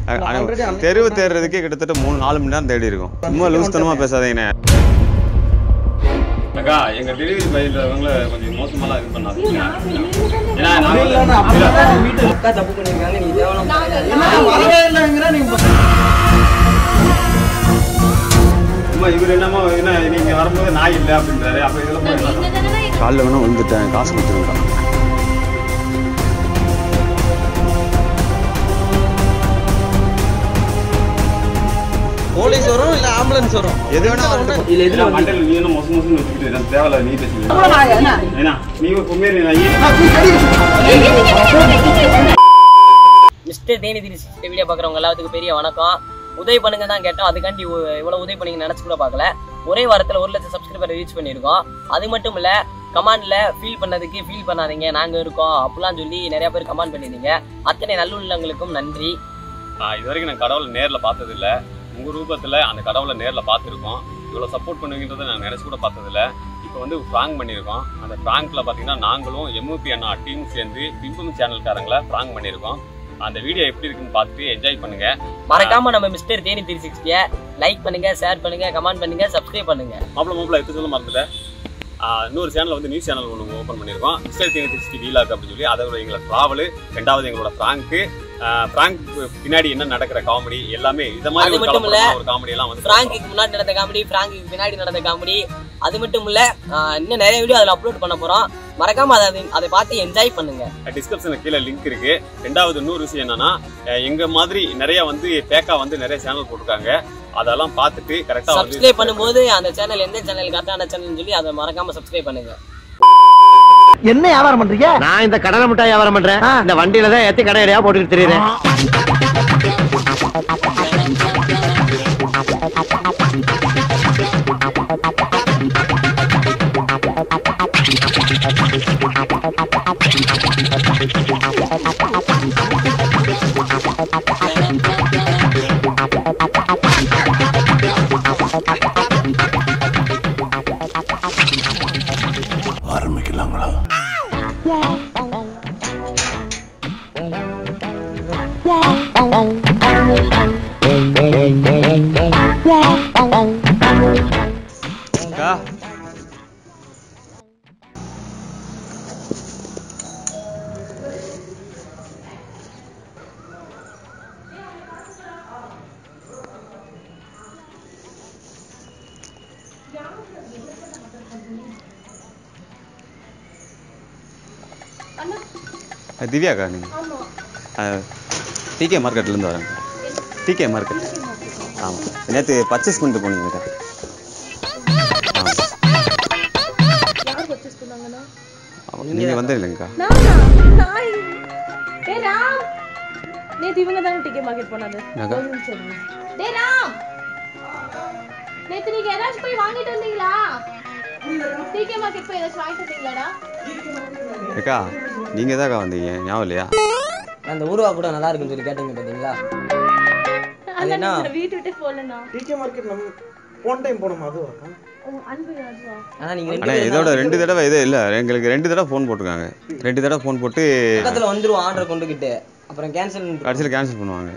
அ- அ- already அன்னைக்கு தெருவு தேடுறதுக்கே கிட்டத்தட்ட மூணு நாலு மணி நேரம் தேடி இருக்கும் சும்மா லூஸ்தனமா பேசாதீங்கண்ணே அக்கா எங்க டெலிவரி பையன்றவங்கள கொஞ்சம் மோசமாலாம் இது பண்ணாதீங்க ஏன்னா நாங்க இல்ல, இல்ல, அப்படிதான் என் வீட்டு அக்கா தப்பு பண்ணிருக்காங்க நீ தேவலாம் என்ன வரவே இல்லைங்கிற நீங்க சும்மா இவர் என்னமோ என்ன நீங்க வரும்போது நாய் இல்லை அப்படின்றாரு அப்ப இதுல போய் என்ன? காலைல வேணா வந்துட்டேன் காசு கொடுத்துருங்க போலீஸ் வரும் இல்ல ஆம்புலன்ஸ் வரும் எது வேணா வரட்டும். இதுல எதுல இல்ல, வந்து மண்டையில நீ என்ன மொசு மொசுன்னு வச்சுக்கிட்டு இருக்க? தேவையில்ல நீ பேசுங்க ஏன்னா நீ உண்மையிலே நாய் மிஸ்டர் தேனிதிரி சிஸ்டர் வீடியோ பார்க்குறவங்க எல்லாத்துக்கும் பெரிய வணக்கம் உதவி பண்ணுங்க தான் கேட்டோம் அதுக்காண்டி இவ்வ- இவ்வளவு உதவி பண்ணி நினைச்சு கூட பார்க்கல ஒரே வாரத்துல ஒரு லட்சம் சப்ஸ்கிரைபர் ரீச் பண்ணியிருக்கோம் அது மட்டும் இல்ல கமாண்ட்ல ஃபீல் பண்ணதுக்கு ஃபீல் பண்ணாதீங்க நாங்க இருக்கோம் அப்படிலாம் சொல்லி நிறைய பேர் கமெண்ட் பண்ணிருந்தீங்க அத்தனை நல்லுள்ளங்களுக்கும் நன்றி நான் இது வரைக்கும் நான் கடவுளை நேரில் பார்த்தது இல்ல உங்க ரூபத்துல அந்த கடவுளை நேரில் பார்த்துருக்கோம் இவ்வளோ சப்போர்ட் பண்ணுவீங்கன்றதை நான் நினைச்சு கூட பார்த்தது இல்ல இப்போ வந்து ப்ராங்க் பண்ணியிருக்கோம் அந்த ப்ராங்க்ல பார்த்தீங்கன்னா நாங்களும் எம்ஓபி அண்ணா டீம் சேர்ந்து பிம்பம் சேனல்காரங்களை ப்ராங்க் பண்ணியிருக்கோம் அந்த வீடியோ எப்படி இருக்குன்னு பார்த்துட்டு என்ஜாய் பண்ணுங்க மறக்காம நம்ம மிஸ்டர் தேனி த்ரீ சிக்ஸ்டிய லைக் பண்ணுங்க ஷேர் பண்ணுங்க கமெண்ட் பண்ணுங்க சப்ஸ்கிரைப் பண்ணுங்க மாப்பிள மாப்பிள எடுத்து சொல்ல மறந்துட்டேன் ஆஹ் இன்னொரு சேனல் வந்து நியூஸ் சேனல் ஒன்று ஓப்பன் பண்ணியிருக்கோம் மிஸ்டர் தேனி சிக்ஸ்டி வீலாக் அப்படின்னு சொல்லி அதோட எங்களோட ட்ராவலு ரெண்டாவது எங்களோட ப்ராங்க்கு ப்ராங்க் பின்னாடி என்ன நடக்கிற காமெடி எல்லாமே இந்த மாதிரி அது ஒரு மட்டும் இல்ல, கலப்படமான ஒரு காமெடி எல்லாம் வந்து பிராங்குக்கு முன்னாடி நடந்த காமெடி பிராங்குக்கு பின்னாடி நடந்த காமெடி அது மட்டும் இல்ல ஆஹ் இன்னும் நிறைய வீடியோ அதில் அப்லோட் பண்ண போறோம் மறக்காம அதை அதை பார்த்து என்ஜாய் பண்ணுங்க டிஸ்கிரிப்ஷனுக்கு கீழே லிங்க் இருக்கு ரெண்டாவது இன்னொரு விஷயம் என்னன்னா அஹ் எங்க மாதிரி நிறைய வந்து பேக்கா வந்து நிறைய சேனல் போட்டிருக்காங்க அதெல்லாம் பார்த்துட்டு கரெக்டா வந்து சப்ஸ்கிரைப் பண்ணும்போது அந்த சேனல் எந்த சேனல் கரெக்டான சேனல் சொல்லி அதை மறக்காம சப்ஸ்கிரைப் பண்ணுங்க என்ன வியாபாரம் பண்றீங்க நான் இந்த கடலை மிட்டாய் வியாபாரம் பண்றேன் இந்த வண்டியில தான் ஏத்தி கடை கடையா போட்டுக்கிட்டு தெரியுறேன் அக்கா அஹ் திவ்யாக்கா நீங்கள் டிகே மார்க்கெட்லேருந்து வரேன் டிகே மார்க்கெட் ஆமாம் நேற்று பர்ச்சேஸ் பண்ணிட்டு போனீங்கக்கா யார் பர்ச்சேஸ் பண்ணாங்கண்ணா ஆமாம் நீங்கள் வந்து இல்லைங்கக்கா நானா நாய் டேய் ராம் நேத்து இவங்க தானே டிக்கே மார்க்கெட் போனாங்க என்னக்கா? ஒரு நிமிஷம் இருங்க. டேய் ராம் நேத்து நீங்க ஏதாச்சும் போய் வாங்கிட்டு வந்தீங்களா டிகே மார்க்கெட் போய் ஏதாச்சும் வாங்கிட்டு வந்தீங்களாடா அக்கா நீங்கள் தான்க்கா வந்தீங்க ஞாபகம் இல்லையா அந்த ஊருவா கூட நல்லா இருக்குன்னு சொல்லி கேட்டீங்க பாத்தீங்களா அது என்ன? அதான் வீட்டு விட்டு போலண்ணா டிகே மார்க்கெட் நம்ம போன டைம் போனோம் அதுவா உங்க அன்பு ராஜா ஆனா நீங்க ரெண்டு அண்ணா பேரும் இதோட தான் ரெண்டு தடவை இது இல்லை எங்களுக்கு ரெண்டு தடவை ஃபோன் போட்டிருக்காங்க ரெண்டு தடவை ஃபோன் போட்டு பக்கத்துல வந்துருவோம் ஆர்டர் கொண்டுகிட்டு அப்புறம் கேன்சல் கடைசியில் கேன்சல் பண்ணுவாங்க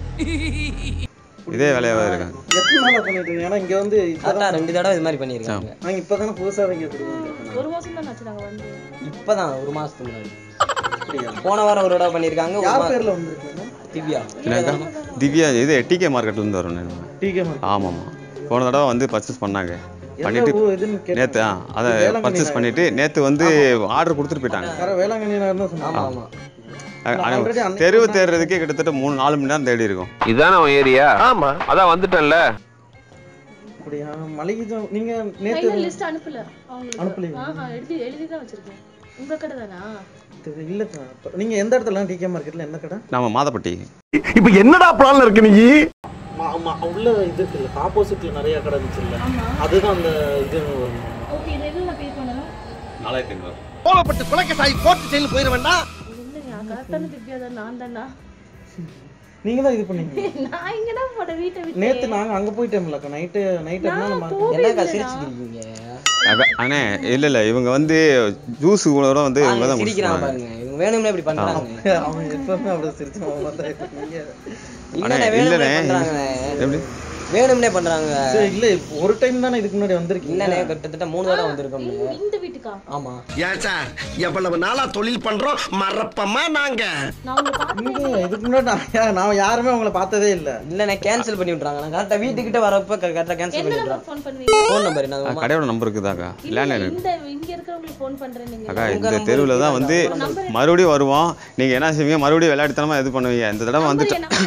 இதே வேலையாகவே இருக்காங்க எத்தனை நாளா பண்ணிட்டு இருக்கீங்க ஏன்னா இங்க வந்து கரெக்டா இப்பதான் ரெண்டு தடவை இது மாதிரி பண்ணிருக்காங்க நாங்க இப்பதானே புதுசா இங்க கொடுக்கோம் ஒரு மாசம் தான் ஆச்சு நாங்க வந்து இப்பதான் ஒரு மாசத்துக்கு முன்னாடி போன வாரம் ஒரு தடவை பண்ணிருக்காங்க ஒரு யார் மா- பேர்ல வந்திருக்கீங்க திவ்யா என்னக்கா திவ்யா இது டிகே மார்க்கெட்லேருந்து வரோம் நான் டிகே மார்க்கெட் ஆமாம்மா போன தடவை வந்து பர்ச்சேஸ் பண்ணாங்க பண்ணிட்டு என்ன ஊ- இதுன்னு கேட்டேன். நேற்று ஆ அதை வேளாங்கண்ணி பர்ச்சேஸ் பண்ணிட்டு நேற்று வந்து ஆர்டர் கொடுத்துட்டு போயிட்டாங்க வேற வேளாங்கண்ணி நகர் தான் சொன்னாங்க ஆமா ஆமா அ- நான் அ- already அன்னைக்கு தெருவு தேடுறதுக்கே கிட்டத்தட்ட மூணு நாலு மணி நேரம் தேடி இருக்கும் இதான உன் ஏரியா ஆமா அதான் வந்துட்டேன்ல அப்படியா மளிகை ஜா- நீங்க நேத்து ஃபைனல் லிஸ்ட் அனுப்பல அவங்களுக்கு அனுப்பலையா? ஆஹா எழுதி எழுதி தான் வச்சிருக்கேன் உங்க கடை தானா தெரி- இல்லக்கா அப்ப நீங்க எந்த இடத்துல டிகே மார்க்கெட்ல எந்த கடை நாம மாதப்பட்டி இப்ப என்னடா பிளான்ல இருக்கு நீ மா- ஆமா, உள்ள இது இருக்குல்ல ஆப்போசிட்ல நிறைய கடை இருந்துச்சுல்ல அதுதான் அந்த இது வரும். ஓகே இது எதுவும் நான் பே பண்ணலாம் நாலாயிரத்தி ஐநூறு கோலப்பட்டு குலக்கசாயி கோர்ட்டு செயல் போயிட வேண்டாம் இல்லையா கரெக்டான திவ்யா தான் நான் தானா நீங்க தான் இது பண்ணீங்க நான் இங்க தான் போட வீட்டை விட்டு நேத்து நாங்க அங்க போயிட்டோம்லக்கா நைட்டு நைட் என்ன நம்ம என்னக்கா சிரிச்சுக்கிறீங்க அண்ணே இல்ல இல்ல இவங்க வந்து ஜூஸ் கூட வந்து இவங்க தான் சிரிக்கிறான் குடிச்சிருக்காங்க பாருங்க இவங்க இவங்க வேணும்னே இப்படி பண்றாங்க அவன் எப்பவுமே அப்படி சிரிச்சு அவன் பார்த்தா இப்ப நீங்க- இல்லண்ணே வேணும்னே இல்லண்ணே. பண்றாங்கண்ணே எப்படி வேணும்னே பண்றாங்க சரி, இல்ல இப்போ ஒரு டைம் தானே இதுக்கு முன்னாடி வந்திருக்கீங்க இல்லண்ணே கிட்டத்தட்ட மூணு தடவை வந்திருக்கோம் இந்த- இந்த வீட்டுக்கா ஆமா ஏன் சார் எவ்வளவு நாளா தொழில் பண்றோம் மறப்பமா நாங்க நான் உங்களை பார்த்தேன் இங்க இதுக்கு முன்னாடி நான் யா- நான் யாருமே உங்களை பார்த்ததே இல்ல இல்லண்ணே கேன்சல் பண்ணி விட்றாங்க நான் கரெக்டா வீட்டுக்கிட்ட வரப்ப கரெக்டா கேன்சல் என்ன பண்ணி நம்பர் விட்றாங்க ஃபோன் பண்ணுவீங்க ஃபோன் நம்பர் ஆ, என்ன கடையோட நம்பர் இருக்குதாக்கா இல்ல லேண்ட்லைன் இருக்கு இந்த இங்க இருக்கிறவங்களுக்கு ஃபோன் பண்றேன் நீங்க அக்கா இந்த தெருவில் தான் வந்து மறுபடியும் வருவோம் நீங்கள் என்ன செய்வீங்க மறுபடியும் விளையாட்டுத்தனமா இது பண்ணுவீங்க இந்த தடவை வந்து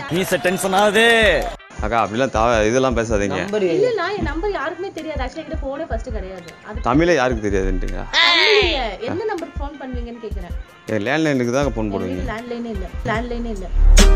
அக்கா அப்படிலாம் தா இதெல்லாம் பேசாதீங்க நம்பர் இல்ல நான் என் நம்பர் யாருக்குமே தெரியாது ஆக்சுவலா என்கிட்ட போனே ஃபர்ஸ்ட் கிடையாது அது தமிழே யாருக்கு தெரியாதுன்றீங்க தமிழ் இல்ல எந்த நம்பருக்கு ஃபோன் பண்ணுவீங்கன்னு கேக்குறேன் என் லேண்ட்லைனுக்கு தான் ஃபோன் போடுவீங்க லேண்ட்லைனே இல்ல லேண்ட்லைனே இல்ல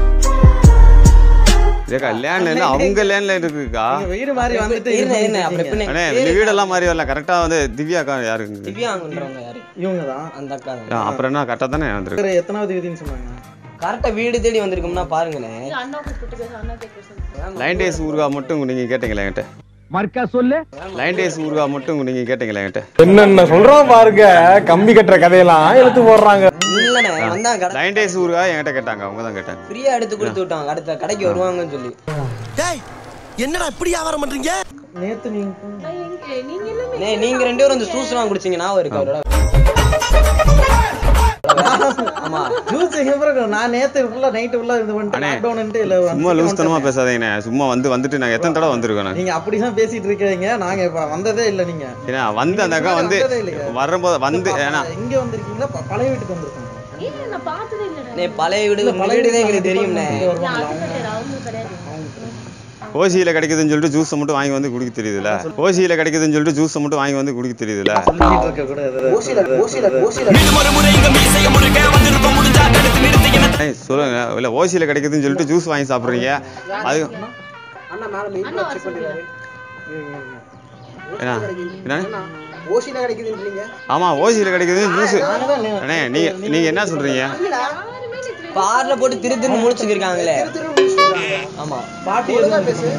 ஏக்கா லேண்ட்லைன் அவங்க லேண்ட்லைன் இருக்குக்கா நீங்க வீடு மாதிரி வந்துட்டு இது இருண்ணே இருண்ணே பண்ணிட்டு அப்புறம் இருக்கீங்க. எப்படி அண்ணே இந்த வீடெல்லாம் மாதிரி வரல கரெக்டாக வந்து திவ்யாக்கா யாருங்க திவ்யாங்கன்றவங்க யாரு இவங்க தான் அந்த அக்கா ஆ, அப்புறம் என்ன கரெக்டாக தானே வந்திருக்கு சரி, எத்தனாவது விதின்னு சொன்னாங்க கரெக்டா வீடு தேடி வந்திருக்கோம்னா பாருங்கண்ணே இல்ல அண்ணா கூப்பிட்டு பேச அண்ணா கேட்க சொல்லுங்க லைன் டேஸ் ஊர்கா மட்டும் நீங்கள் கேட்டீங்களா என்கிட்ட மர்க்கா சொல்லு லைன் டேஸ் ஊர்கா மட்டும் நீங்கள் கேட்டீங்களா என்கிட்ட என்னென்ன சொல்றான் பாருங்க கம்பி கட்டுற கதையெல்லாம் இழுத்து போடுறாங்க இல்லண்ணே வந்தாங்க கடை லைன் டேஸ் ஊர்கா என்கிட்ட கேட்டாங்க அவங்க தான் கேட்டாங்க ஃப்ரீயா எடுத்து கொடுத்து விட்டாங்க அடுத்த கடைக்கு வருவாங்கன்னு சொல்லி டேய் என்னடா இப்படி வியாபாரம் பண்றீங்க நேத்து நீங்க நான் எங்க நீங்க எல்லாமே அண்ணே, நீங்க ரெண்டு பேரும் அந்த ஜூஸ் எல்லாம் குடிச்சீங்க ஞாபகம் இருக்கு அவரோட ஆமா ஜூஸ் எங்க பிறகு நான் நேத்து ஃபுல்லா நைட் ஃபுல்லா இது பண்ணிட்டு அண்ணே, லாக்டவுன்ட்டு இல்ல சும்மா லூஸ்தனமா பேசாதீங்கண்ணே சும்மா வந்து வந்துட்டு நாங்கள் எத்தனை தடவை வந்திருக்கோம் நான் நீங்க அப்படிதான் பேசிட்டு இருக்கீங்க நாங்க இப்ப வந்ததே இல்ல நீங்க ஏன்னா வந்து அந்த அக்கா வந்து வந்ததே இல்லையா? வரும்போது வந்து ஏன்னா இங்க வந்திருக்கீங்களா ப- பழைய வீட்டுக்கு வந்திருக்கோம் இல்ல நான் பார்த்ததே இல்லடா அண்ணே, பழைய வீடு இல்ல, உங்க பழைய வீடு தான் வீட்டுக்கு எங்களுக்கு தெரியும்ண்ணே வருவாங்களா? அது கிடையாது அவங்க கிடையாது ஓசியில கிடைக்குதுன்னு சொல்லிட்டு ஜூஸை மட்டும் வாங்கி வந்து குடிக்க தெரியுதுல ஓசியில கிடைக்குதுன்னு சொல்லிட்டு ஜூஸை மட்டும் வாங்கி வந்து குடிக்க தெரியுதுல சொல்லிட்டு இருக்க கூட இது- ஓசில ஓசில ஓசில ஏய், சொல்லுங்க இல்ல ஓசியில கிடைக்குதுன்னு சொல்லிட்டு ஜூஸ் வாங்கி சாப்பிடுறீங்க அது அண்ணா மேல அண்ணா வர சொல்லுங்க என்ன என்ன ஓசில கிடைக்குதுன்றீங்க ஆமா ஓசியில கிடைக்குதுன்னு ஜூஸ் அண்ணே நீங்க நீங்க என்ன சொல்றீங்க யாருமே எனக்கு பார்ல போட்டு திரு திரு முழிச்சுக்கிருக்காங்களே ஆமா பாட்டி எதுவும்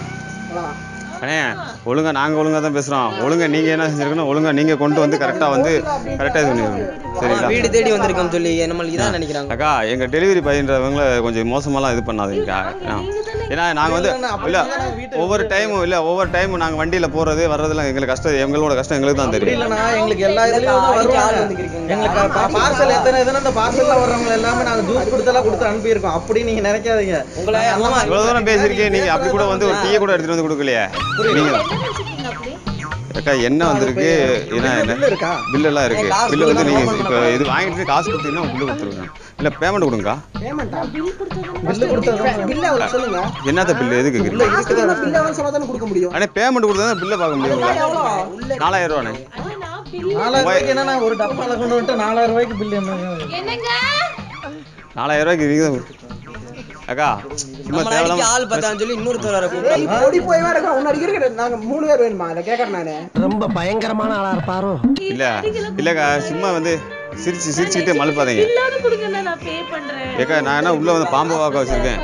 அண்ணே ஒழுங்கா நாங்க ஒழுங்கா தான் பேசுறோம் ஒழுங்கா நீங்க என்ன செஞ்சிருக்கணும் ஒழுங்கா நீங்க கொண்டு வந்து கரெக்டா வந்து கரெக்டா இது பண்ணிருக்கணும் ஆமா, சரிங்களா வீடு தேடி வந்திருக்கோம் சொல்லி நம்ம இதான் நினைக்கிறாங்க அக்கா எங்க டெலிவரி பையன்றவங்கள கொஞ்சம் மோசமாலாம் இது பண்ணாதீங்க ஆ. ஏன்னா நாங்க வந்து இல்ல ஒவ்வொரு டைமும் இல்ல ஒவ்வொரு டைமும் நாங்க வண்டியில போறது வர்றதுலாம் எங்களுக்கு கஷ்டம் எங்களோட கஷ்டம் எங்களுக்கு தான் அப்படி தெரியும் இல்லைண்ணா எங்களுக்கு எல்லா இதுலயும் தான் அடிக்க ஆள் வருவாங்க வந்துக்கிருக்கீங்க. எங்களுக்கு பார்சல் எத்தனை எத்தனை அந்த பார்சல்ல வர்றவங்க எல்லாமே நாங்க ஜூஸ் கொடுத்தெல்லாம் கொடுத்து அனுப்பியிருக்கோம் அப்படி நீங்க நினைக்காதீங்க உங்களை ஆமா இவ்வளவு தூரம் பேசியிருக்கீங்க நீங்க அப்படி கூட வந்து ஒரு டீயை கூட எடுத்துட்டு வந்து கொடுக்கலையே நீங்க என்ன நினைச்சிருக்கீங்க அப்படி அக்கா என்ன வந்திருக்கு என்ன என்ன பில் இருக்கா பில் எல்லாம் இருக்கு காசு பில்லு வந்து நீங்க கொடுத்தா இப்போ இது வாங்கிட்டு காசு கொடுத்தீங்கன்னா பில்லு கொடுத்துருங்க இல்ல பேமெண்ட் கொடுங்கக்கா பில் கொடுத்தது பில்லு கொடுத்தா சொல்லுங்க என்னத்த பில்லு எதுக்கு கேக்குறீங்க? பில் அவன் சொன்னா தானே கொடுக்க முடியும் அண்ணே பேமெண்ட் கொடுத்தா தான் பில்லை பார்க்க முடியும் நாலாயிரம் ரூபாண்ணே ஆனா நான் பில் நாலாயிரம் ரூபாய்க்கு என்ன நான் ஒரு டப்பால கொண்டு வந்துட்டு நாலாயிரம் ரூபாய்க்கு பில் என்ன என்னங்க நாலாயிரம் ரூபாய்க்கு நீங்க தான் கொடு- அக்கா சும்மா நம்ம அடிக்க தேவையில்லாம ஆள் பார்த்தான்னு சொல்லி இன்னொருத்தர் வர கூப்பிட்டாங்க ஓடி போய் வேற உன்னை அடிக்கிற நாங்க மூணு பேர் வேணுமா அதை கேட்கறேன் நானு ரொம்ப பயங்கரமான ஆளா இருப்பாரோ இல்ல இல்லக்கா சும்மா வந்து சிரிச்சு சிரிச்சுக்கிட்டே மழுப்பாதீங்க பில்லாவது கொடுங்க நான் பே பண்றேன் ஏக்கா நான் என்ன உள்ள வந்து பாம்பு வாக்க வச்சிருக்கேன்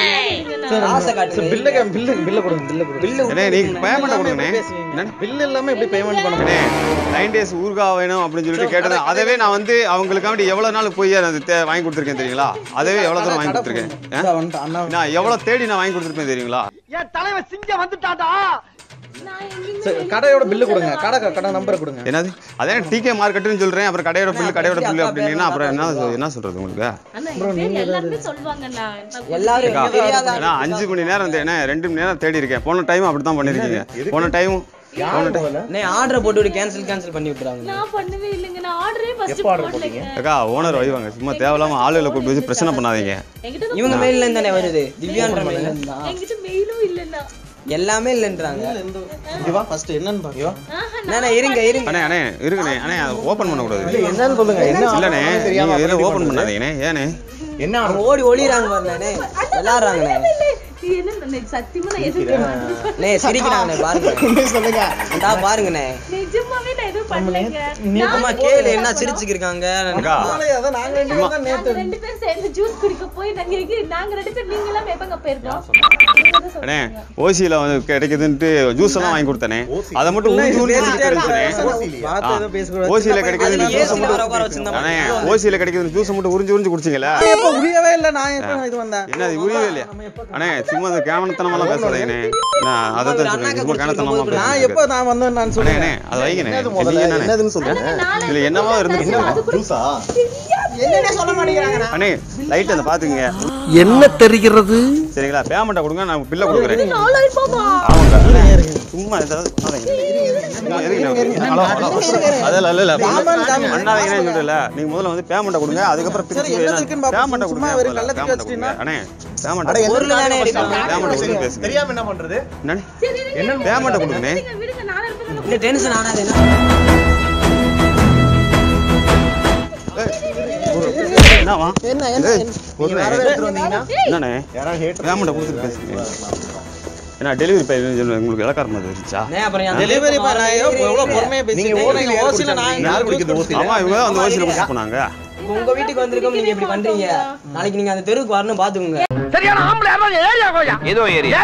ஆசை காட்டு பில்லு பில்லு பில்லு கொடுங்க பில்லு கொடுங்க பில்லு அண்ணே நீங்க பேமெண்ட் கொடுங்கண்ணே என்ன பில் இல்லாம எப்படி பேமெண்ட் பண்ண அண்ணே நைன் டேஸ் ஊர்கா வேணும் அப்படின்னு சொல்லிட்டு கேட்டது அதவே நான் வந்து அவங்களுக்காண்டி எவ்வளவு நாள் போய் அது தே- வாங்கி கொடுத்துருக்கேன் தெரியுங்களா அதவே எவ்வளவு தூரம் வாங்கி கொடுத்துருக்கேன் ஆ? வந்துட்டு அண்ணா நான் எவ்வளவு தேடி நான் வாங்கி கொடுத்துருப்பேன் தெரியுங்களா என் தலைவன் சிங்க வந்துட்டாடா நான் எங்கேயுமே சரி, கடையோட பில்லு கொடுங்க கடை கடை நம்பர் கொடுங்க என்னது அதே டிகே மார்க்கெட்டுன்னு சொல்றேன் அப்புறம் கடையோட பில்லு கடையோட பில்லு அப்படின்னா அப்புறம் என்ன சொல்- என்ன சொல்றது உங்களுக்கு அண்ணா என் பேர் எல்லாருமே சொல்லுவாங்கண்ணா நான் எல்லாரும் அக்கா, தெரியாத நான் அஞ்சு மணி நேரம் தே- என்ன ரெண்டு மணி நேரம் தேடி இருக்கேன் போன டைம் அப்படி தான் பண்ணிருக்கீங்க போன டைம் போன டைம் அண்ணே ஆர்டர் போட்டு விட்டு கேன்சல் கேன்சல் பண்ணி விட்டுறாங்க நான் பண்ணவே இல்லைங்க நான் ஆர்டரே ஃபர்ஸ்ட் எப்போ order போடலைங்க அக்கா ஓனர் வைவாங்க சும்மா தேவையில்லாம ஆளுகளை கூப்பிட்டு வச்சு பிரச்சனை பண்ணாதீங்க என்கிட்ட தான் இவங்க மெயில்ல இருந்து தானே வருது திவ்யான்ற மெயில்ல இருந்து தான் என்கிட்ட மெயிலும் இல்லைண்ணா எல்லாமே இல்லைன்றாங்க இதுவா ஃபர்ஸ்ட் என்னன்னு பாருங்க அண்ணா இருங்க இருங்க அண்ணே அண்ணே இருக்குண்ணே அண்ணே ஓப்பன் பண்ணக்கூடாது என்னன்னு சொல்லுங்க என்ன இல்லண்ணே நீங்க இதில் ஓப்பன் பண்ணாதீங்கண்ணே ஏண்ணே அவங்க ஓடி ஒளிறாங்க பாருண்ணே விளாடுறாங்கண்ணே என்ன நான் சத்தியமா நான் எதுவும் பண்ணல. நே சிரிக்கிறாங்கண்ணே பாருங்க சொல்லுங்க இந்தா பாருங்கண்ணே நிஜமாவே நான் எதுவும் பண்ணலைங்க அம்மா கேளு என்ன சிரிச்சுக்கிருக்காங்க அதான் நாங்க ரெண்டு பேரும் தான் நேத்து நாங்க ரெண்டு பேரும் சேர்ந்து ஜூஸ் குடிக்க போய் நாங்க எங்க நாங்க ரெண்டு பேரும் நீங்க எல்லாம் எப்பங்க போயிருக்கோம் நீங்க தான் சொல்லுங்க. அண்ணே ஓசியில் வந்து கிடைக்குதுன்ட்டு ஜூஸ் எல்லாம் வாங்கி கொடுத்தனே அதை மட்டும் உறிஞ்சு உறிஞ்சு குடிச்சிட்டு இருந்துச்சுனே பார்த்து எதுவும் பேசக்கூடாது ஓசியில் கிடைக்குதுன்னு அதுல ஜூஸ் AC ல மட்டும் வர உட்கார வச்சிருந்தா அண்ணே ஓசியில் கிடைக்குதுன்னு ஜூஸ் மட்டும் உறிஞ்சு உறிஞ்சு குடிச்சிங்களா நான் எப்ப உரியவே இல்ல நான் எப்ப இது வந்தேன் என்ன இது உரியவே இல்லையா அண்ணே சும்மா அந்த கேவனத்தனமெல்லாம் பேசுறேனே நான் அதை தான் சொல்றேன் சும்மா கேவனத்தனமா நான் எப்ப பேசுறேன் நான் வந்தேன் நான் அண்ணே சொல்றேன் அண்ணே அதை வைங்கண்ணே முதல்ல என்னண்ணே? என்னதுன்னு சொல்றேன் நாளைக்கு இதுல என்னவா இருந்துச்சு அது கூட ஜூஸா என்னடா சொல்ல மாட்டேங்கிறாங்க அண்ணே லைட் அந்த பாத்துங்க என்ன தெரிகிறது சரிங்களா பேமெண்ட்டை கொடுங்க நான் பில்லை கொடுக்குறேன் நாலாயிரம் ரூபாவா? ஆமாங்க சும்மா ஏதாவது பண்ணாதீங்க. சும்மா எதுக்கு ஹலோ ஹலோ அதெல்லாம் இல்ல இல்ல பண்ணாதீங்கன்னு சொல்றல நீங்க முதல்ல வந்து பேமெண்ட்டை கொடுங்க அதுக்கப்புறம் சரி, என்னது இருக்குன்னு பாப்போம். பேமெண்ட்டை சும்மா கொடுங்க ஒரு முதல்ல. கள்ளத்துக்கு பேமெண்ட்டை கொடுங்க. வச்சுட்டீங்கன்னா? அண்ணே பேமெண்ட்டை பொருள் தானே எடுக்கணும் பேமெண்ட்டை கொடுங்க பேசுங்க தெரியாம என்ன பண்றது என்னண்ணே சரி, இருங்க. என்ன பேமெண்ட்டை கொடுங்கண்ணே விடுங்க, விடுங்க, நாலாயிரம் ரூபாய் தானே இல்ல டென்ஷன் ஆனாது என்ன என்னவா என்ன என்ன ஏய், பொறுங்க. வந்தீங்கன்னா என்னண்ணே யாராவது ஹேட் பேமெண்ட்டை கொடுத்துட்டு பேசுங்க என்ன டெலிவரி பை உங்களுக்கு இலக்காரம் மாதிரி இருந்துச்சா நே, அப்புறம் என் டெலிவரி பா நான் எவ்வளவு எவ்வளவு பொறுமையா நீங்க பேசிட்டு ஓசில நீங்க ஓசில நான் யார் குடிக்கிறது ஓசில ஆமா இவங்க தான் அந்த ஓசியில் குடிச்சு போனாங்க இப்ப உங்க வீட்டுக்கு வந்திருக்கோம் நீங்க இப்படி பண்றீங்க நாளைக்கு நீங்க அந்த தெருவுக்கு வரணும் பாத்துக்கோங்க ஏதோ ஏரியா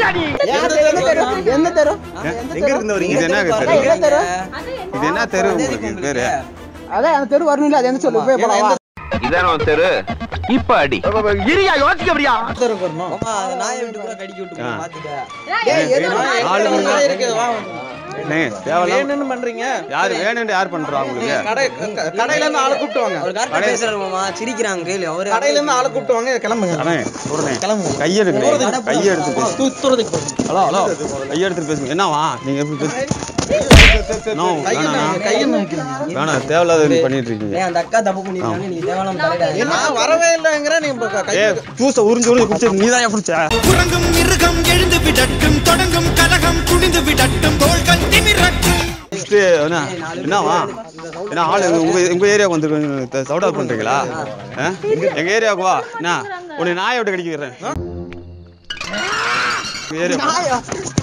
என்ன தரும் எங்க இருந்து வரீங்க இது என்ன தெரு என்ன தரும் இது என்ன தெரு உங்களுக்கு இது பேரு அதான் அந்த தெரு வரணும்ல அது என்ன சொல்லு போய் போலாம் இதான உன் தெரு இப்ப அடி இரியா யோசிக்க அப்படியா தெருக்கு வரணும் ஆமா அந்த நாயை விட்டு கூட கடிக்க விட்டு ஆ. பாத்துக்க ஏய் எது நாலு மணி நேரம் இருக்கு வா அண்ணே தேவையில்லாம வேணும்னு பண்றீங்க யார் வேணும்னு யார் பண்றா உங்களுக்கு கடை க- கடையில இருந்து ஆளை கூப்பிட்டு வாங்க அவர் கரெக்டா பேசுறாரு மாமா சிரிக்கிறாங்க கேளு அவரு கடையில இருந்து ஆளை கூப்பிட்டு வாங்க கிளம்புங்க அண்ணே உடனே கிளம்புங்க கையெடுங்க கையெடுத்து பேசு தூத்துறதுக்கு போறோம் ஹலோ ஹலோ கையெடுத்து பேசுங்க என்னவா நீங்க எப்படி பேசு நோ வேணாம் கையில் வைக்கிறீங்க வேணாம் தேவையில்லாத இது பண்ணிட்டு இருக்கீங்க ஏய், அந்த அக்கா தப்பு பண்ணிருக்காங்க நீங்க தேவையில்லாம தலையிடாதீங்க நான் வரவே இல்லைங்கிற நீ இப்ப க- கை ஏ ஜூஸை உறிஞ்சு உறிஞ்சு குடிச்சு நீ தான் குடிச்ச குரங்கும் மிருகம் எழுந்து விடட்டும் தொடங்கும் கலகம் குனிந்து விடட்டும் தோள்கள் திமிரட்டும் குடிச்சிட்டு என்ன என்னவா என்ன ஆளு உங்க உங்க ஏரியாவுக்கு வந்துருக்கு சவுடா பண்றீங்களா ஆ? எங்க ஏரியாவுக்கு வா என்ன உன்னை நாயை விட்டு கடிக்க விடுறேன் உங்க ஏரியா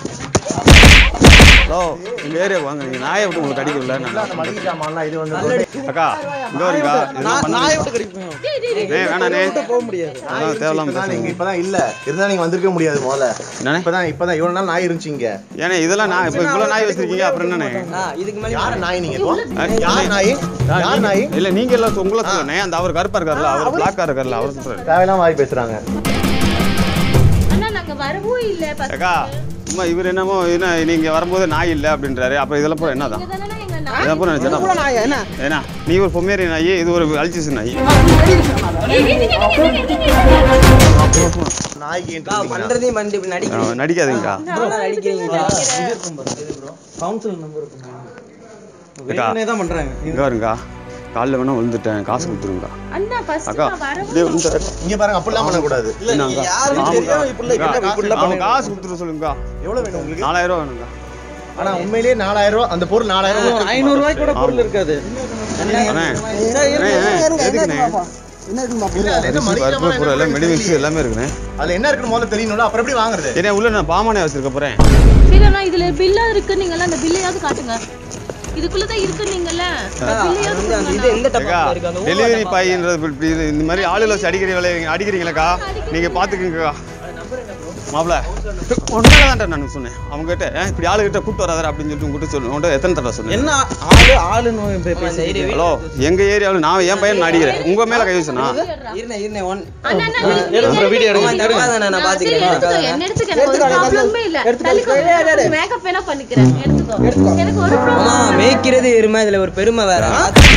ஹலோ எங்க ஏரியாவுக்கு வாங்க நீங்க நாயை விட்டு உங்களுக்கு கடிக்க விடல நான் மளிகை சாமான்லாம் இது வந்து அக்கா இங்க வருங்க இதெல்லாம் நாயை பண்ணாதீங்க. விட்டு கடிப்போம் ஏய் வேணாண்ணே போக முடியாது அதான் தேவையில்லாம இப்பதான் நீங்க பேசுங்க இப்பதான் இல்ல இருந்தா நீங்க வந்திருக்க முடியாது முதல்ல என்னண்ணே இப்பதான் இப்பதான் இவ்வளவு நாள் நாய் இருந்துச்சு இங்க ஏன்னா இதெல்லாம் நான் இப்போ இவ்வளோ நாய் வச்சிருக்கீங்க அப்புறம் என்னண்ணே ஆ, இதுக்கு மேல யார் நாய் நீங்க இப்போ யார் நாய் யார் நாய் இல்ல நீங்க எல்லாம் உங்களை சொல்லணே அந்த அவர் கருப்பா இருக்காருல்ல அவர் பிளாக்கா இருக்காருல்ல அவர் சொல்றாரு தேவையில்லாம வாய் பேசுறாங்க அண்ணா நாங்க வரவும் இல்ல பசங்க. அக்கா சும்மா இவர் என்னமோ என்ன நீங்க வரும்போது நாய் இல்ல அப்படின்றாரு அப்ப இதெல்லாம் பூரா என்னதான் இதுதானே எங்க நாய். இதெல்லாம் பூரா நினைச்சா கூட நாயா என்ன ஏன்னா நீ ஒரு பொம்மேரி நாய் இது ஒரு அல்சிஸ் நாய் ஏய், இருங்க, இருங்க, இருங்க, இருங்க. நாய்க்கு அக்கா, பண்றதையும் பண்ணிட்டு இப்படி நடிக்க ஆ, நடிக்காதீங்கக்கா நடிக்கிறீங்களா கவுன்சில் நம்பர் அக்கா வேணும்னே தான் பண்றாங்க இங்க வருங்கக்கா காலைல வேணா விழுந்துட்டேன் காசு கொடுத்துருங்கக்கா அண்ணா first அக்கா நான் வரவும் இப்படியே வந்து இங்க பாருங்க அப்படிலாம் பண்ணக்கூடாது என்னங்கா? யாருன்னு தெரியும் இப்படி அக்கா, இப்படி அவன் காசு கொடுத்துட்டு சொல்லுங்கக்கா எவ்வளவு வேணும் உங்களுக்கு நாலாயிரம் ரூபா வேணுங்கக்கா ஆனா உண்மையிலேயே நாலாயிரம் ரூபாய் அந்த பொருள் நாலாயிரம் ரூபாய் ஐநூறு ரூபாய்க்கு கூட பொருள் இருக்காது அண்ணே சரி, இருங்க, அண்ணே, இருங்க, இருங்க, எதுக்குண்ணே? என்ன பாப்போம். என்ன இருக்குன்னு பாப்போம். இல்ல, அது என்ன அரிசி, மளிகை பருப்பு சாமான் பூரா எல்லாம் என்ன மெடிமிக்ஸ் எல்லாமே இருக்குண்ணே அதுல என்ன இருக்குன்னு முதல்ல தெரியணும்ல அப்புறம் எப்படி வாங்குறது ஏன்னா உள்ள நான் பாமானே வச்சிருக்க போறேன் சரி அண்ணா இதுல பில்லா இருக்கு நீங்கல்ல அந்த பில்லையாவது காட்டுங்க இதுக்குள்ளதான் இருக்கு நீங்கல்ல பில்லையாவது அந்த அந்த இது கொடுங்க எந்த அக்கா டப்பா இருக்கு அந்த டெலிவரி பாயின்றது இப்படி- இப்படி இது- இந்த மாதிரி ஆளுல வச்சு அடிக்கிற வேலை அடிக்கிறீங்களக்கா நீங்க பாத்துக்கங்கக்கா மாப்பிள ஒன்னாலதான்டா நான் சொன்னேன் அவங்க கிட்ட ஏன் இப்படி ஆளு கிட்ட கூட்டு வராதா அப்படின்னு சொல்லிட்டு உங்ககிட்ட சொல்லு உங்கள்கிட்ட எத்தனை தடவை சொன்னேன் என்ன ஆளு ஆளுன்னு பே- பேசி ஹலோ எங்க ஏரியாவுல நான் என் பையன் நடிக்கிறேன் உங்க மேல கை வச்சனா இருந்தேன் இருந்தேன் ஒன் அண்ணா, அண்ணா, நீங்க- எடுக்கிற வீடியோ ஆமா, எடுங்க இந்த அக்கா தானே நான் சரி, பாத்துக்கிறேன் எடுத்துக்கோ, என்ன எடுத்துக்க, எனக்கு ஒரு ப்ராப்ளமே இல்ல. தள்ளிக்கோ, மேக்கப் வேணா பண்ணிக்கிறேன். எடுத்துக்கோ. எனக்கு ஒரு ஆமா ப்ராப்ளம் மேய்க்கிறது எருமை இதுல ஒரு பெருமை வேற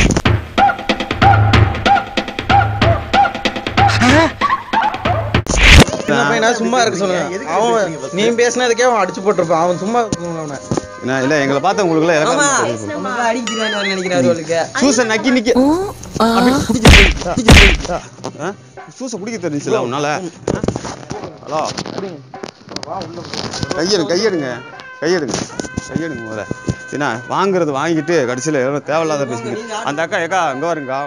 சின்ன பையனா சும்மா இருக்க சொல்லுங்க அவன் நீ பேசினதுக்கே அவன் அடிச்சு போட்டிருப்பான் அவன் சும்மா இருக்கணும் அவனை என்ன இல்ல எங்களை பார்த்தா உங்களுக்கு ஆமா எல்லாம் நம்ம அடிக்கிறான்னு நினைக்கிறாரு அவளுக்கு சூச நக்கி நிக்க அப்படி குடிக்க தெரியுதா? குடிக்க தெரியுதா? ஆ? சூச குடிக்க தெரிஞ்சுல உன்னால ஹலோ கையெடுங்க கையெடுங்க கையெடுங்க கையெடுங்க முதல்ல என்ன வாங்குறது வாங்கிட்டு கடைசியில் எவ்வளோ தேவையில்லாத பேசுங்க அந்த அக்கா ஏக்கா இங்கே வருங்கக்கா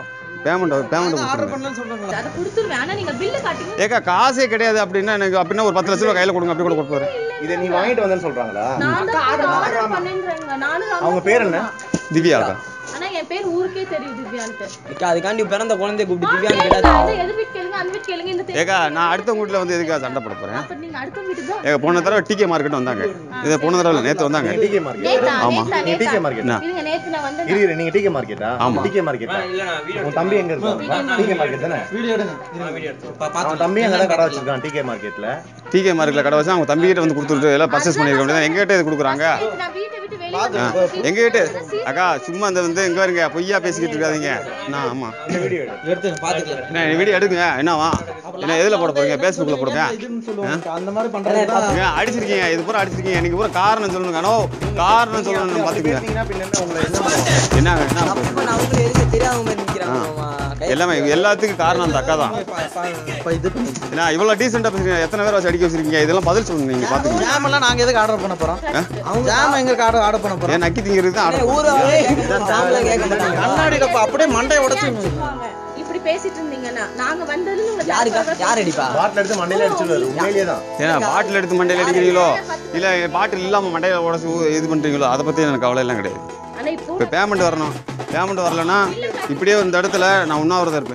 பேமெண்ட் பேமெண்ட் ஆர்டர் கொடுத்துருங்க பண்ணலன்னு சொல்றாங்களா அதை கொடுத்துருவேன் ஆனா நீங்க பில்லு காட்டுங்க ஏக்கா காசே கிடையாது அப்படின்னா எனக்கு அப்படின்னா ஒரு பத்து லட்ச ரூபா கையில் கொடுங்க அப்படி கூட கொடுப்பாரு இதை நீ வாங்கிட்டு வந்தேன்னு சொல்றாங்களா நான் தான் ஆர்டர் பண்ணேன்றேங்க நானும் அவங்க பேர் என்ன திவ்யா அக்கா ஆனா என் பேர் ஊருக்கே தெரியும் திவ்யான்ட்டு அக்கா, அதுக்காண்டி பிறந்த குழந்தைய கூப்பிட்டு திவ்யான்னு கேளுங்க, கேட்டா அந்த எதிர் வீட்டு கேளுங்க அந்த வீட்டு கேளுங்க இந்த ஏக்கா நான் அடுத்த வீட்டில் வந்து எதுக்காக சண்டை போட போகிறேன் அப்ப நீங்க அடுத்த வீட்டுக்கு தான் ஏங்க போன தடவை டிகே மார்க்கெட் வந்தாங்க இதை போன தடவை இல்லை நேற்று வந்தாங்க டிகே மார்க்கெட் நேத்தா ஆமா. நேத்தா நீங்க நேத்தா டிகே மார்க்கெட் என்ன? இருங்க நேத்து நான் வந்தேன் இரு இரு நீங்க டிகே மார்க்கெட்டா ஆமா. டிகே மார்க்கெட்டா உன் தம்பி எங்க இருக்கான் டிகே மார்க்கெட் தானே வீடியோ எடுங்க இருங்க வீடியோ எடுத்து அவன் தம்பி அங்க தான் கடை வச்சிருக்கான் டிகே மார்க்கெட்ல டிகே மார்க்கெட்டில் கடை வச்சு அவங்க தம்பிகிட்ட வந்து கொடுத்துட்டு எல்லாம் பர்ச்சேஸ் பண்ணியிருக்க முடியாது எங்ககிட்ட இது கொடுக்குறாங்க நேத்து நான் வீட்டை விட்டு வெளியே ஆ, வந்தேன் எங்ககிட்ட அக்கா சும்மா அந்த வந்து இங்கே வருங்க பொய்யா பேசிக்கிட்டு இருக்காதீங்க என்ன ஆமாம் வீடியோ எடு எடுத்துங்க பாத்துக்கலாம் என்ன வீடியோ எடுங்க என்னவா என்ன எதில் போட போறீங்க ஃபேஸ்புக்கில் போடுங்க இதுன்னு சொல்லுவாங்க அந்த மாதிரி பண்றதுதான் ஏங்க, அடிச்சிருக்கீங்க இது பூரா அடிச்சிருக்கீங்க நீங்க பூரா காரணம் சொல்லணுங்க அனோ காரணம் சொல்லணும் பாத்துக்கங்க பேசுனீங்கன்னா பின்ன என்ன உங்களை என்ன பண்ணுவாங்க? என்ன என்ன அப்ப நான் அவங்களுக்கு எதுக்கு தெரியாம மாதிரி நிக்கிறாங்க ஆ. மாமா. கை- எல்லாமே எல்லாத்துக்கும் காரணம் அந்த அக்கா தான் இப்ப இது பண்ணி ஏன்னா இவ்வளவு டீசெண்டா பேசுறீங்க எத்தனை பேர் வச்சு அடிக்க வச்சிருக்கீங்க இதெல்லாம் பதில் சொல்லணும் நீங்க பாத்துக்கங்க ஜாம் எல்லாம் நாங்க எதுக்கு ஆர்டர் பண்ண போறோம் அவங்க ஜாம் எங்க ஆர்டர் ஆர்டர் பண்ண போறோம் ஏன் நக்கி திங்கிறது தான் ஏய், ஆர்டர் ஊரு ஆளே சாம்பலாம் கேட்க மாட்டாங்க. கண்ணாடியில இப்ப அப்படியே மண்டையை உடைச்சு இப்படி பேசிட்டு இருந்தீங்கன்னா நாங்க வந்ததுல உங்க யாருக்கா யார் அடிப்பா பாட்டில் எடுத்து மண்டையில அடிச்சிருவாரு உண்மையிலேயே தான் ஏன்னா பாட்டில் எடுத்து மண்டையில அடிக்கிறீங்களோ இல்ல பாட்டில் இல்லாம மண்டையில உடச்சு இது பண்றீங்களோ அதை பத்தி எனக்கு கவலை எல்லாம் கிடையாது ஆனா இப்போ இப்ப பேமெண்ட் வரணும் பேமெண்ட் வரலன்னா இப்படியே இந்த இடத்துல நான் உண்ணாவிரதம் இருப்பேன்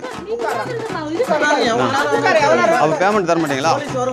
அப்ப பேமெண்ட் தர மாட்டீங்களா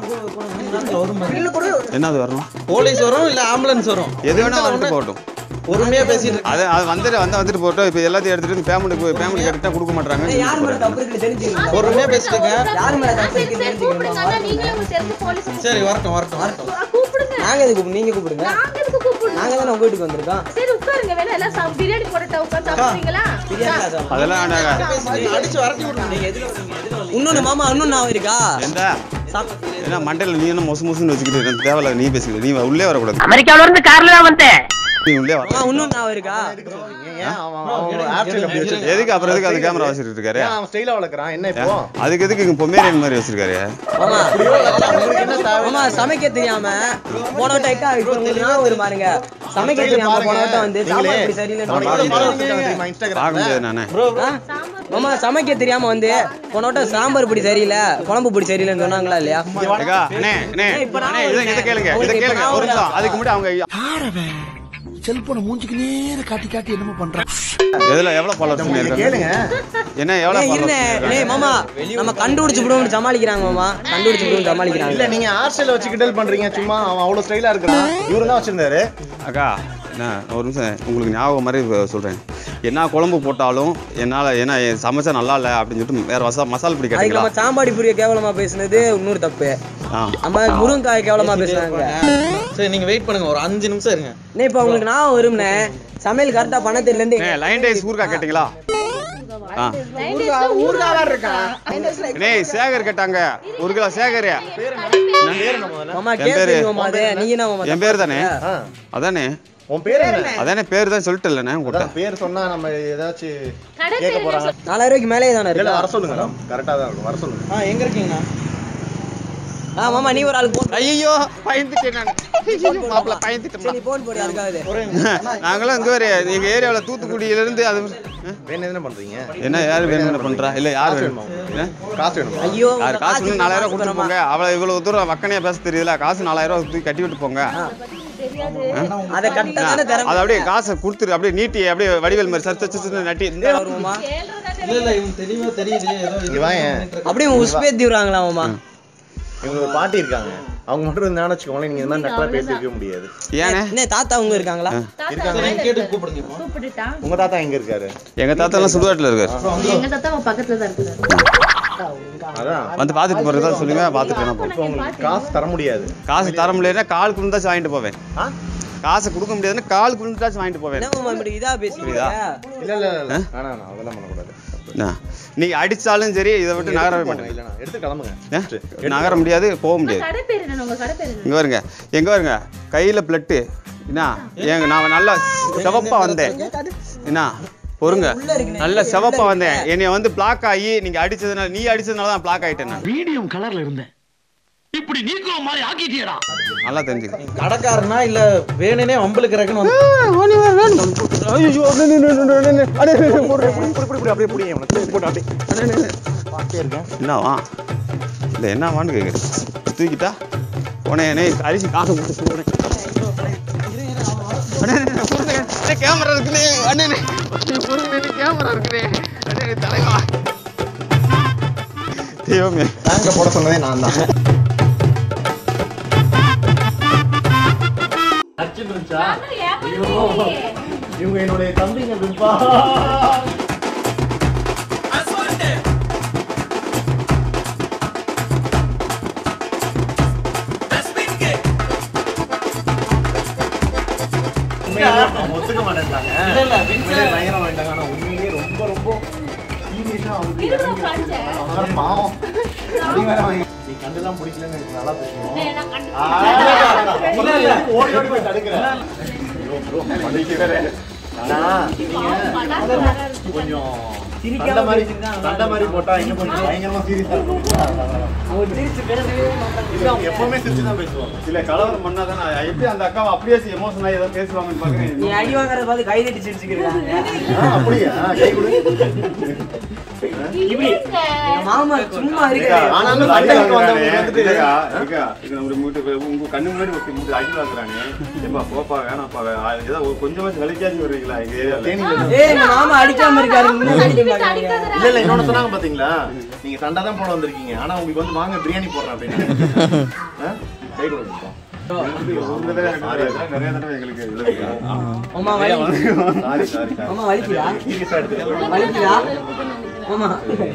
என்னது வரணும் போலீஸ் வரும் இல்ல ஆம்புலன்ஸ் வரும் எது வேணா வந்துட்டு போகட்டும் பொறுமையா பேசிட்டு இருக்கு. அது அது வந்துட்டு வந்து வந்துட்டு போட்டோம் இப்போ எல்லாத்தையும் எடுத்துட்டு பேமெண்ட் பேமெண்ட் கேட்டுட்டா கொடுக்க மாட்டாங்க யார் மேல தப்பு இருக்குன்னு தெரிஞ்சுக்கணும் பொறுமையா பேசிட்டு இருக்கேன் யார் மேல தப்பு சரி இருக்குன்னு சரி தெரிஞ்சுக்கணும் கூப்பிடுங்க அண்ணா நீங்களே உங்க தெரிஞ்ச போலீஸ் சரி வரட்டும் வரட்டும் வரட்டும் கூப்பிடுங்க நாங்க எதுக்கு கூப்பிடு- நீங்க கூப்பிடுங்க நாங்க எதுக்கு கூப்பிடுங்க நாங்க தானே உங்க வீட்டுக்கு வந்திருக்கோம் சரி உட்காருங்க வேணா எல்லாம் சாப்பிட்டு பிரியாணி போட்டுட்டா உட்கார்ந்து சாப்பிடுறீங்களா பிரியாணி தான். அதெல்லாம் நாங்க அடிச்சு வரட்டி விடுங்க இன்னொன்னு மாமா இன்னொன்னு நான் இருக்கா எந்த ஏன்னா மண்டையில நீ என்ன மொசு மொசுன்னு வச்சுக்கிட்டு இருக்க? தேவையில்ல நீ பேசிக்கிட்டு நீ உள்ளே வரக்கூடாது அமெரிக்காவில இருந்து கார்ல தான் வந்தேன் நீ உள்ளே வர மாமா இன்னொன்னு நான் இருக்கா ஏன் அவன் அவன் ஆப்ஷன் அப்படி வச்சிருக்கான் எதுக்கு அப்புறம் எதுக்கு அது கேமரா வச்சுட்டு இருக்காரு ஏன் அவன் ஸ்டைலா வளர்க்குறான் என்ன இப்போ அதுக்கு எதுக்கு இங்க பொமேரியன் மாதிரி வச்சிருக்காரு மாமா உங்களுக்கு என்ன தேவை மாமா சமைக்க தெரியாம போன வட்டம் அக்கா இப்போ உங்களுக்கு ஞாபகம் வரும் பாருங்க சமைக்க தெரியாம போன வட்டம் வந்து சாம்பார் பொடி சரியில்லைன்னு அவனுக்கு சொன்னாங்க. எவ்வளவு followers இருக்காங்க தெரியுமா பார்க்க இன்ஸ்டாகிராம்ல முடியாது நானே ஆ? மாமா சமைக்க தெரியாம வந்து போன வட்டம் சாம்பார் பொடி சரியில்லை குழம்பு பொடி சரியில்லைன்னு சொன்னாங்களா இல்லையா ஏக்கா, அண்ணே அண்ணே ஏய், இப்ப நான் அண்ணே, இதை இதை கேளுங்க இதை உங்களுக்கு இப்ப கேளுங்க நான் ஒரு நிமிஷம் அதுக்கு முன்னாடி அவங்க செல்போனை மூஞ்சிக்கு நேர காட்டி காட்டி என்னமோ பண்றான் எதுல எவ்வளவு ஃபாலோவர்ஸ் இருக்காங்க கேளுங்க என்ன எவ்வளவு ஏய், இருந்தே ஃபாலோவர்ஸ் ஏய் மாமா நம்ம கண்டுபிடிச்சு விடுவோம்னு சமாளிக்கிறாங்க மாமா கண்டுபிடிச்சு விடுவோம்னு இல்ல சமாளிக்கிறாங்க நீங்க ஹேர் ஸ்டைல வச்சு கிண்டல் பண்றீங்க சும்மா அவன் அவ்வளவு ஸ்டைலா இருக்கிறான் இவரு தான் வச்சிருந்தாரு அக்கா என்ன ஒரு நிமிஷம் உங்களுக்கு ஞாபகம் மாதிரி இப்ப சொல்றேன் என்ன குழம்பு போட்டாலும் என்னால ஏன்னா என் சமைச்சா நல்லா இல்லை அப்படின்னு சொல்லிட்டு வேற வசா மசால் பிடி அதுக்கு கேட்டீங்களா நம்ம சாம்பாடி புரிய கேவலமா பேசுனது இன்னொரு தப்பு ஆ நம்ம முருங்காய் கேவலமா பேசுறாங்க சரி நீங்க வெயிட் பண்ணுங்க ஒரு அஞ்சு நிமிஷம் இருங்க அண்ணே, இப்ப உங்களுக்கு நான் வரும்னே சமையல் கரெக்டா பண்ண தெரியல இருந்து அண்ணே லைன் டைஸ் ஊர்க்கா கேட்டீங்களா ஆ அண்ணே சேகர் கேட்டாங்க ஒரு கிலோ சேகர் மாமா என் பேரு- கேஸ் மாமா அது நீ என்ன மாமா என் பேர் தானே ஆ. அதானே உன் பேர் என்ன அதானே பேர் தான் சொல்லிட்டு இல்லைண்ணே உங்கள்கிட்ட அதான் பேர் சொன்னா நம்ம ஏதாச்சும் கடை கேட்க பேர் போறாங்க நாலாயிரம் ரூபாய்க்கு மேலே தானே இல்ல இருக்கு வர சொல்லுங்க கரெக்டா தான் இருக்கும் வர சொல்லுங்க ஆ எங்க இருக்கீங்கண்ணா ஆ மாமா நீ ஒரு ஆள் போன் ஐயோ பயந்துட்டேன் நான் மாப்பிள்ள பயந்துட்டேன் நீ போன் போடு யாருக்காவது நாங்களும் இங்க ஒரு எங்க ஏரியாவுல தூத்துக்குடியில இருந்து அது ஆ? வேணும் என்ன பண்றீங்க என்ன யாரு வேணும் என்ன பண்றா இல்ல யார் காசு வேணும் வேணுமா என்ன? காசு வேணுமா ஐயோ யார் காசு வந்து நாலாயிரம் ரூபாய் கொடுத்து போங்க அவளை இவ்வளவு தூரம் வக்கனையா பேச தெரியல காசு நாலாயிரம் ரூபாய் தூக்கி கட்டி விட்டு போங்க அதை கட்ட தானே தர அது அப்படியே காசை கொடுத்துரு அப்படியே நீட்டி அப்படியே வடிவேல் மாதிரி சர்ச்ச சர்ச்ச நட்டி இந்த வருமா இல்ல இல்ல இவங்க தெளிவா தெரியுது ஏதோ இங்க வாயேன். அப்படியே உஸ்பேத்தி விடுறாங்களா மாமா இவங்க ஒரு பாட்டி இருக்காங்க அவங்க மட்டும் இருந்தா வச்சுக்கோங்களேன் நீங்க இந்த மாதிரி நக்கலா பேசிருக்க முடியாது ஏனே என்ன தாத்தா அவங்க இருக்காங்களா இருக்காங்க கேட்டு கூப்பிடுங்க இப்போ கூப்பிட்டுட்டா உங்க தாத்தா எங்க இருக்காரு எங்க தாத்தா எல்லாம் சுடுகாட்டுல இருக்காரு எங்க தாத்தா அவன் பக்கத்துல தான் இருக்கிறாரு அதான் வந்து பாத்துட்டு போறதா சொல்லுங்க பாத்துட்டு வேணா போறேன் இப்போ உங்களுக்கு காசு தர முடியாது காசு தர முடியலன்னா கால் குழுந்தாச்சும் வாங்கிட்டு போவேன் ஆ? காசு கொடுக்க முடியாதுன்னா கால் குழுந்தாச்சும் வாங்கிட்டு போவேன் என்ன மாமா இப்படி இதா பேசுறீங்க புரியுதா? இல்ல இல்ல இல்ல வேணாம் வேணாம் அதெல்லாம் பண்ணக்கூடாது என்ன? நீங்க அடிச்சாலும் சரி இதை விட்டு நகரவே போங்க, மாட்டேன் இல்லைண்ணா எடுத்து கிளம்புங்க ஏன்? நகர முடியாது போக முடியாது கடை பேர் என்ன உங்க கடை பேர் என்ன இங்க வருங்க எங்க வருங்க கையில பிளட்டு என்ன ஏங்க நான் நல்லா சிவப்பா வந்தேன் என்ன பொறுங்க நல்ல சிவப்பா வந்தேன் என்னைய வந்து பிளாக் ஆகி நீங்க அடிச்சதுனால நீ அடிச்சதுனால தான் பிளாக் ஆயிட்டேன் நான் மீடியம் கலர்ல இருந்தேன் இப்படி நீக்கிற மாதிரி ஆக்கிட்டியடா நல்லா தெரிஞ்சுக்க கடைக்காரனா இல்ல வேணுனே வம்பளுக்கு இருக்குன்னு வந்து என்னவா இல்லை என்னவான்னு கேட்குறேன் தூக்கிட்டா உடனே அரிசி காசு கொடுத்து போனேன் கேமரா இருக்குனே அண்ணே கேமரா இருக்குனே அண்ணே தலைவா தெய்வமே பேங்க போட சொன்னதே நான் தான் இவங்க என்னுடைய தம்பிங்க பிம்பா அவங்க ஒத்துக்க மாட்டேன்றாங்க உண்மையிலே பயங்கரம் வாங்கிட்டாங்க ஆனா உண்மையிலேயே ரொம்ப ரொம்ப சீரியஸா அவங்களுக்கு இறங்கி வச்சிருக்காங்க. அவங்க வேற பாவம் அடி வேற வாங்கி நீ கண்டுலாம் பிடிக்கலன்னு எனக்கு நல்லா தெரியும் இல்ல, இல்ல, ஓடி ஓடி போய் தடுக்கிறேன் ஐயோ, bro, மன்னிக்கிறே. ஆனா, நீங்க கொஞ்சம் சண்டை மாதிரி சண்டை மாதிரி போட்டா இன்னும் கொஞ்சம் பயங்கரமா சீரியஸா இருக்கும் இல்ல, அவங்க எப்பவுமே சிரிச்சு தான் பேசுவாங்க இல்ல கலவரம் பண்ணாதானே எப்படி அந்த அக்காவை அப்படியே எமோஷன் ஆகி ஏதாவது பேசுவாங்கன்னு பாக்குறேன் நீ அடி வாங்குறத பார்த்து கை தட்டி சிரிச்சுக்கிறாங்க ஆ, அப்படியா கை கொடு இப்படி எங்க மாமா சும்மா ஏக்கா, இருக்கிறாரு ஆனாலும் அடி சண்டைக்கு வாங்குறானே. வந்தவங்க வந்துட்டு ஏக்கா, ஏக்கா, இது நம்ம மூட்டு உங்க கண்ணு முன்னாடி ஒரு மூட்டு அடி வாங்குறானே ஏப்பா போப்பா வேணாப்பா வே- ஏதோ ஒரு கொஞ்சமாச்சும் வலிக்காச்சும் வருவீங்களா எங்க ஏரியால ஏய் எங்க மாமா அடிக்காம இருக்காரு முன்னாடி அடிக்க மாட்டாங்க இல்ல இல்ல இன்னொன்னு சொன்னாங்க பாத்தீங்களா நீங்க சண்டை தான் போட வந்திருக்கீங்க ஆனா உங்களுக்கு வந்து வாங்க பிரியாணி போடுறேன் அப்படின்னு ஆ? கை கொடுப்பா ஒரு தடவை எனக்கு தெரியாது. நிறைய தடவை எங்களுக்கு விழுதுக்கா. மாமா வலி சாரி சாரி சாரி மாமா வலிக்குதா சீரியஸா எடுத்துக்கிறேன் வலிக்குதா மாமா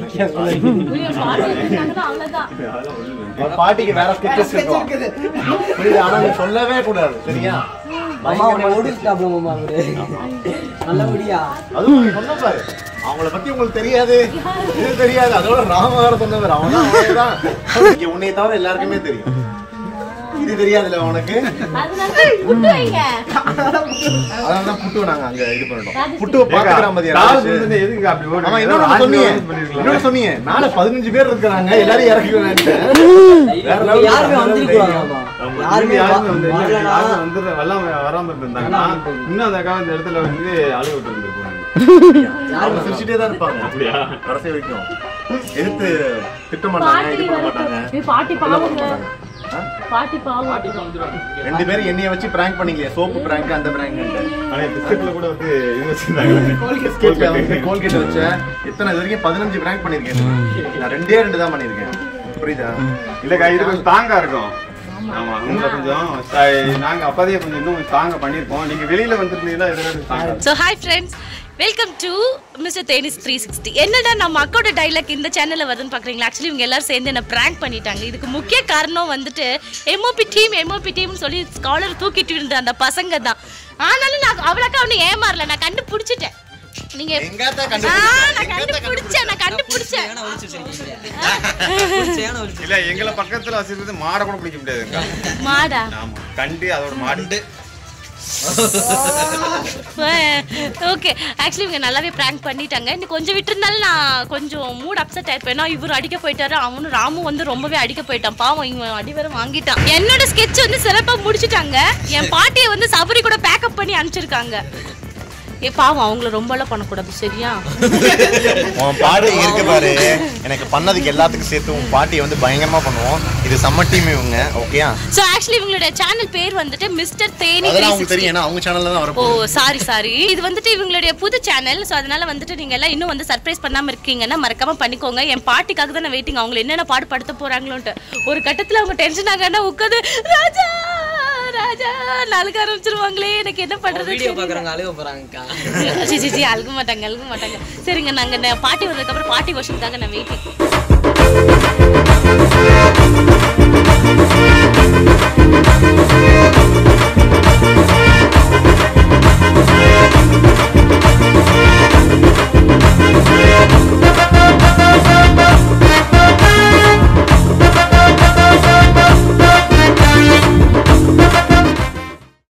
அவ்வளவுதான் ஒரு பாட்டிக்கு வேற ஸ்கெச்சஸ் இருக்கும் புரியுது ஆனா நீ சொல்லவே கூடாது சரியா மாமா உன்னை ஓடிட்டாப்ல மாமா அவரு நல்லபடியா அதுவும் நீ சொன்ன பாரு அவங்கள பத்தி உங்களுக்கு தெரியாது இது தெரியாது அதோட ராம வேற சொன்னவர் அவன் தான் அவன் தான் இங்க உன்னை தவிர எல்லாருக்குமே தெரியும் இது தெரியாதுல்ல உனக்கு அதனால புட்டு வைங்க அதனால தான் புட்டு நாங்க அங்க இது பண்ணிட்டோம் ராஜேஷ் புட்டுவை ஏக்கா, பாத்துக்கிற மாதிரி கால் விழுந்தது எதுக்கு அப்படி ஓடுறீங்க? ஆமா இன்னொன்னு ஆஞ்சு சொன்னீங்க வந்து பண்ணிருக்கலாம். இன்னொன்னு சொன்னீங்க மேல பதினஞ்சு பேர் இருக்கிறாங்க எல்லாரும் இறக்கி வேணான்ட்டு. வேற level யாருமே ல வந்திருக்குவாங்கம்மா ஆமா, யாருமே இங்க யாருமே வந்து இல்ல, வரலனா யாருமே வந்து வல்லாம வராம இருந்தாங்கன்னா இன்னும் அந்த அக்கா இந்த இடத்துல வந்து அழுக விட்டு இருந்திருப்பாங்க அவங்க சிரிச்சுட்டே தான் இருப்பாங்க அப்படியா? கடைசி வரைக்கும் எதிர்த்து திட்ட மாட்டாங்க இது பண்ண மாட்டாங்க ஏய், பாட்டி பாவங்க பாட்டி பாவம் ரெண்டு பேரும் என்னைய வச்சு பிராங்க் பண்ணீங்களே சோப்பு பிராங்க் அந்த பிராங்க் ஆனா பிஸ்கட்ல கூட வந்து இது வச்சிருந்தாங்க கோல்கேட் வந்து கோல்கேட் வச்சேன் எத்தனை இது வரைக்கும் பதினஞ்சு பிராங்க் பண்ணிருக்கேன் நான் ரெண்டே ரெண்டு தான் பண்ணிருக்கேன் புரியுதா இல்லக்கா இது கொஞ்சம் தாங்கா இருக்கும் ஆமா உங்களை கொஞ்சம் ச- நாங்க அப்போதையே கொஞ்சம் இன்னும் கொஞ்சம் தாங்க பண்ணிருப்போம் நீங்க வெளியில வந்திருந்தீங்கன்னா இதோட தாங்க so hi friends welcome to mister Theni's three sixty என்னடா நம்ம அக்கோட டைலாக் இந்த சேனலில் வருதுன்னு பார்க்குறீங்களா ஆக்சுவலி இவங்க எல்லாரும் சேர்ந்து என்ன ப்ராங்க் பண்ணிட்டாங்க இதுக்கு முக்கிய காரணம் வந்துட்டு எம்ஓபி டீம் எம்ஓபி டீம்னு சொல்லி ஸ்காலர் தூக்கிட்டு இருந்த அந்த பசங்க தான் ஆனாலும் நான் அவ்வளோக்கா ஒன்றும் ஏமாறல நான் கண்டுபிடிச்சிட்டேன் நீங்க ஆ, நான் கண்டுபிடிச்சேன் நான் கண்டுபிடிச்சேன் இல்ல எங்களை பக்கத்துல வச்சிருக்கிறது மாடை கூட பிடிக்க முடியாதுங்க மாடா ஆமா கண்டு அதோட மாடு ஓகே ஆக்சுவலி இவங்க நல்லாவே ப்ராங்க் பண்ணிட்டாங்க இன்னும் கொஞ்சம் விட்டுருந்தாலும் நான் கொஞ்சம் மூட் அப்செட் ஆயிருப்பேன் ஏன்னா இவர் அடிக்க போயிட்டாரு அவனும் ராமும் வந்து ரொம்பவே அடிக்க போயிட்டான் பாவம் இவன் அடி வேற வாங்கிட்டான் என்னோட ஸ்கெட்ச் வந்து சிறப்பாக முடிச்சிட்டாங்க என் பாட்டியை வந்து சபரி கூட பேக்கப் பண்ணி அனுப்பிச்சிருக்காங்க ஏ பாவம் அவங்கள ரொம்பலாம் பண்ணக்கூடாது சரியா உன் பாட்டி இருக்கு பாரு எனக்கு பண்ணதுக்கு எல்லாத்துக்கும் சேர்த்து உன் பாட்டியை வந்து பயங்கரமா பண்ணுவோம் இது செம்ம டீம் இவங்க ஓகேயா ஸோ ஆக்சுவலி இவங்களோட சேனல் பேர் வந்துட்டு மிஸ்டர் தேனி அதெல்லாம் அவங்களுக்கு தெரியும் ஏன்னா அவங்க சேனல்ல தான் ஓ வரப்போகுது சாரி சாரி இது வந்துட்டு இவங்களுடைய புது சேனல் ஸோ அதனால வந்துட்டு நீங்க எல்லாம் இன்னும் வந்து சர்ப்ரைஸ் பண்ணாம இருக்கீங்கன்னா மறக்காம பண்ணிக்கோங்க என் பாட்டிக்காக தான் நான் வெயிட்டிங் அவங்க என்னென்ன பாடுபடுத்த போறாங்களோன்ட்டு ஒரு கட்டத்துல அவங்க டென்ஷன் ஆகானா உட்காந்து ராஜா ராஜா நாளுக்க ஆரம்பிச்சிருவாங்களே எனக்கு என்ன பண்றது வீடியோ பாக்குறவங்க அழுக போறாங்கக்கா சி சி சி அழுக மாட்டாங்க அழுக மாட்டாங்க சரிங்க நாங்க இந்த பாட்டி வந்ததுக்கப்புறம் பாட்டி வருஷத்துக்காக நான் வெயிட்டிங்